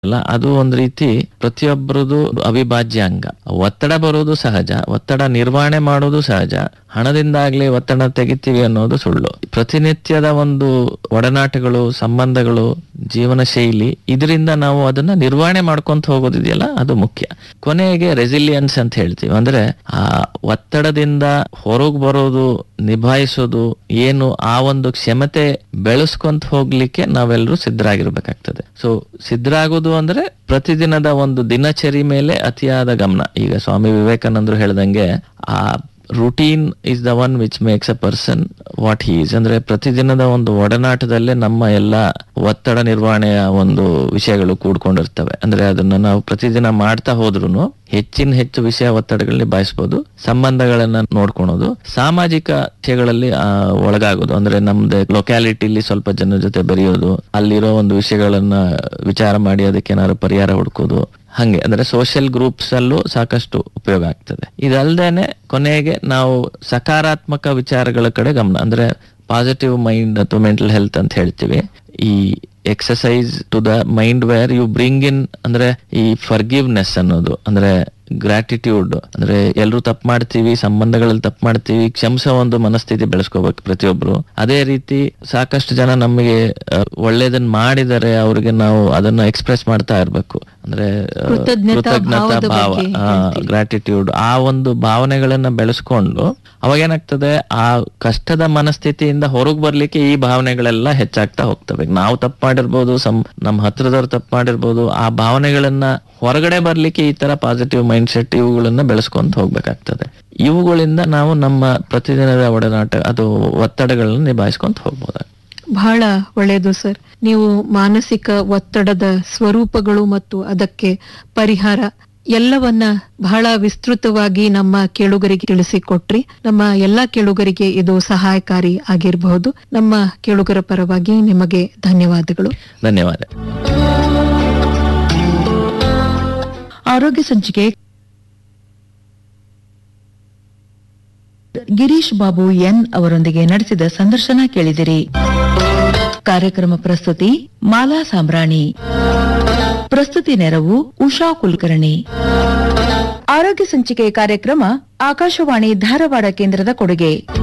ಅಲ್ಲ ಅದು ಒಂದ್ ರೀತಿ ಪ್ರತಿಯೊಬ್ಬರದು ಅವಿಭಾಜ್ಯ ಅಂಗ ಒತ್ತಡ ಬರೋದು ಸಹಜ ಒತ್ತಡ ನಿರ್ವಹಣೆ ಮಾಡೋದು ಸಹಜ ಹಣದಿಂದಾಗ್ಲಿ ಒತ್ತಡ ತೆಗಿತೀವಿ ಅನ್ನೋದು ಸುಳ್ಳು ಪ್ರತಿನಿತ್ಯದ ಒಂದು ಒಡನಾಟಗಳು ಸಂಬಂಧಗಳು ಜೀವನ ಶೈಲಿ ಇದರಿಂದ ನಾವು ಅದನ್ನ ನಿರ್ವಹಣೆ ಮಾಡ್ಕೊಂತ ಹೋಗೋದಿದೆಯಲ್ಲ ಅದು ಮುಖ್ಯ ಕೊನೆಗೆ ರೆಸಿಲಿಯನ್ಸ್ ಅಂತ ಹೇಳ್ತೀವಿ ಅಂದ್ರೆ ಆ ಒತ್ತಡದಿಂದ ಹೊರಗ್ ಬರೋದು ನಿಭಾಯಿಸೋದು ಏನು ಆ ಒಂದು ಕ್ಷಮತೆ ಬೆಳೆಸ್ಕೊಂತ ಹೋಗ್ಲಿಕ್ಕೆ ನಾವೆಲ್ಲರೂ ಸಿದ್ಧರಾಗಿರ್ಬೇಕಾಗ್ತದೆ ಸೊ ಸಿದ್ಧರಾಗೋದು ಅಂದ್ರೆ ಪ್ರತಿದಿನದ ಒಂದು ದಿನಚರಿ ಮೇಲೆ ಅತಿಯಾದ ಗಮನ ಈಗ ಸ್ವಾಮಿ ವಿವೇಕಾನಂದರು ಹೇಳ್ದಂಗೆ ಆ routine is the one which makes a person what he's ಅಂದ್ರೆ ಪ್ರತಿದಿನದ ಒಂದು ಒಡನಾಟದಲ್ಲೇ ನಮ್ಮ ಎಲ್ಲ ಒತ್ತಡ ನಿರ್ವಹಣೆಯ ಒಂದು ವಿಷಯಗಳು ಕೂಡ್ಕೊಂಡಿರ್ತವೆ ಅಂದ್ರೆ ಅದನ್ನ ನಾವು ಪ್ರತಿದಿನ ಮಾಡ್ತಾ ಹೋದ್ರು ಹೆಚ್ಚಿನ ಹೆಚ್ಚು ವಿಷಯ ಒತ್ತಡಗಳನ್ನ ನಿಭಾಯಿಸಬಹುದು ಸಂಬಂಧಗಳನ್ನ ನೋಡ್ಕೊಳೋದು ಸಾಮಾಜಿಕ ವಿಷಯಗಳಲ್ಲಿ ಆ, ಒಳಗಾಗೋದು ಅಂದ್ರೆ ನಮ್ದು ಲೊಕ್ಯಾಲಿಟಿಲಿ ಸ್ವಲ್ಪ ಜನರ ಜೊತೆ ಬೆರೆಯೋದು ಅಲ್ಲಿರೋ ಒಂದು ವಿಷಯಗಳನ್ನ ವಿಚಾರ ಮಾಡಿ ಅದಕ್ಕೆ ಏನಾದ್ರು ಪರಿಹಾರ ಹುಡ್ಕೋದು ಹಂಗೆ ಅಂದ್ರೆ ಸೋಷಿಯಲ್ ಗ್ರೂಪ್ಸ್ ಅಲ್ಲೂ ಸಾಕಷ್ಟು ಉಪಯೋಗ ಆಗ್ತದೆ ಇದಲ್ದೇನೆ ಕೊನೆಗೆ ನಾವು ಸಕಾರಾತ್ಮಕ ವಿಚಾರಗಳ ಕಡೆ ಗಮನ ಅಂದ್ರೆ ಪಾಸಿಟಿವ್ ಮೈಂಡ್ ಅಥವಾ ಮೆಂಟಲ್ ಹೆಲ್ತ್ ಅಂತ ಹೇಳ್ತೀವಿ ಈ exercise to the mind where you bring in ಅಂದ್ರೆ ಈ ಫರ್ಗಿವ್ನೆಸ್ ಅನ್ನೋದು ಅಂದ್ರೆ ಗ್ರಾಟಿಟ್ಯೂಡ್ ಅಂದ್ರೆ ಎಲ್ರು ತಪ್ಪು ಮಾಡ್ತೀವಿ ಸಂಬಂಧಗಳಲ್ಲಿ ತಪ್ಪು ಮಾಡ್ತೀವಿ ಕ್ಷಮಿಸೋ ಒಂದು ಮನಸ್ಥಿತಿ ಬೆಳೆಸ್ಕೋಬೇಕು ಪ್ರತಿಯೊಬ್ರು ಅದೇ ರೀತಿ ಸಾಕಷ್ಟು ಜನ ನಮಗೆ ಆ, ಒಳ್ಳೇದನ್ನ ಮಾಡಿದರೆ ಅವ್ರಿಗೆ ನಾವು ಅದನ್ನ ಎಕ್ಸ್ಪ್ರೆಸ್ ಮಾಡ್ತಾ ಇರ್ಬೇಕು ಅಂದ್ರೆ ಆ, ಕೃತಜ್ಞತಾ ಕೃತಜ್ಞತಾ ಭಾವದ ಭಾವ ಬಗ್ಗೆ ಹೇಳ್ತೀರಿ. ಗ್ರಾಟಿಟ್ಯೂಡ್ ಆ ಒಂದು ಭಾವನೆಗಳನ್ನ ಬೆಳೆಸ್ಕೊಂಡು ಅವಾಗ ಏನಾಗ್ತದೆ ಆ ಕಷ್ಟದ ಮನಸ್ಥಿತಿಯಿಂದ ಹೊರಗ್ ಬರ್ಲಿಕ್ಕೆ ಈ ಭಾವನೆಗಳೆಲ್ಲ ಹೆಚ್ಚಾಗ್ತಾ ಹೋಗ್ತವೆ ನಾವು ತಪ್ಪು ಮಾಡಿರ್ಬೋದು ಸಂ ನಮ್ಮ ಹತ್ರದವ್ರು ತಪ್ಪು ಮಾಡಿರ್ಬೋದು ಆ ಭಾವನೆಗಳನ್ನ ಹೊರಗಡೆ ಬರ್ಲಿಕ್ಕೆ ಈ ತರ ಪಾಸಿಟಿವ್ ಮೈಂಡ್ ಸೆಟ್ ಇವುಗಳನ್ನ ಬೆಳೆಸ್ಕೊಂತ ಹೋಗ್ಬೇಕಾಗ್ತದೆ ಇವುಗಳಿಂದ ನಾವು ನಮ್ಮ ಪ್ರತಿದಿನದ ಒಡನಾಟ ಅದು ಒತ್ತಡಗಳನ್ನ ನಿಭಾಯಿಸ್ಕೊಂತ ಹೋಗ್ಬೋದು ಬಹಳ ಒಳ್ಳೆಯದು ಸರ್ ನೀವು ಮಾನಸಿಕ ಒತ್ತಡದ ಸ್ವರೂಪಗಳು ಮತ್ತು ಅದಕ್ಕೆ ಪರಿಹಾರ ಎಲ್ಲವನ್ನ ಬಹಳ ವಿಸ್ತೃತವಾಗಿ ನಮ್ಮ ಕೇಳುಗರಿಗೆ ತಿಳಿಸಿಕೊಟ್ರಿ ನಮ್ಮ ಎಲ್ಲಾ ಕೇಳುಗರಿಗೆ ಇದು ಸಹಾಯಕಾರಿ ಆಗಿರಬಹುದು ನಮ್ಮ ಕೇಳುಗರ ಪರವಾಗಿ ನಿಮಗೆ ಧನ್ಯವಾದಗಳು ಧನ್ಯವಾದ ಆರೋಗ್ಯ ಸಂಚಿಕೆ ಗಿರೀಶ್ ಬಾಬು ಎನ್ ಅವರೊಂದಿಗೆ ನಡೆಸಿದ ಸಂದರ್ಶನ ಕೇಳಿದಿರಿ ಕಾರ್ಯಕ್ರಮ ಪ್ರಸ್ತುತಿ ಮಾಲಾ ಸಾಂಬ್ರಾಣಿ ಪ್ರಸ್ತುತಿ ನೆರವು ಉಷಾ ಕುಲಕರ್ಣಿ ಆರೋಗ್ಯ ಸಂಚಿಕೆ ಕಾರ್ಯಕ್ರಮ ಆಕಾಶವಾಣಿ ಧಾರವಾಡ ಕೇಂದ್ರದ ಕೊಡುಗೆ